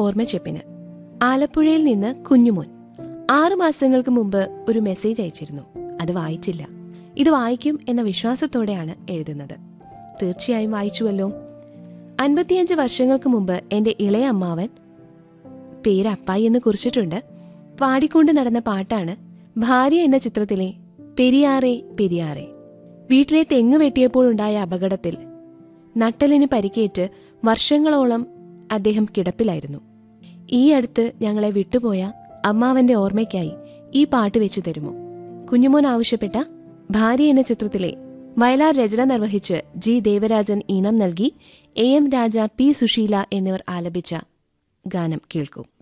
ഓർമ്മച്ചെപ്പിന് ആലപ്പുഴയിൽ നിന്ന് കുഞ്ഞുമോൻ ആറു മാസങ്ങൾക്ക് മുമ്പ് ഒരു മെസ്സേജ് അയച്ചിരുന്നു അത് വായിച്ചില്ല ഇത് വായിക്കും എന്ന വിശ്വാസത്തോടെയാണ് എഴുതുന്നത് തീർച്ചയായും വായിച്ചുവല്ലോ അൻപത്തിയഞ്ച് വർഷങ്ങൾക്ക് മുമ്പ് എന്റെ ഇളയ അമ്മാവൻ പേര് അപ്പായി എന്ന് കുറിച്ചിട്ടുണ്ട് പാടിക്കൊണ്ട് നടന്ന പാട്ടാണ് ഭാര്യ എന്ന ചിത്രത്തിലെ പെരിയാറെ പെരിയാറെ വീട്ടിലെ തെങ്ങ് വെട്ടിയപ്പോൾ ഉണ്ടായ അപകടത്തിൽ നട്ടലിന് പരിക്കേറ്റ് വർഷങ്ങളോളം അദ്ദേഹം കിടപ്പിലായിരുന്നു ഈ അടുത്ത് ഞങ്ങളെ വിട്ടുപോയ അമ്മാവന്റെ ഓർമ്മയ്ക്കായി ഈ പാട്ട് വെച്ചു തരുമോ കുഞ്ഞുമോൻ ആവശ്യപ്പെട്ട ഭാര്യ എന്ന ചിത്രത്തിലെ വയലാർ രചന നിർവഹിച്ച് ജി ദേവരാജൻ ഈണം നൽകി A M Raja P Susheela എന്നിവർ ആലപിച്ച ഗാനം കേൾക്കൂ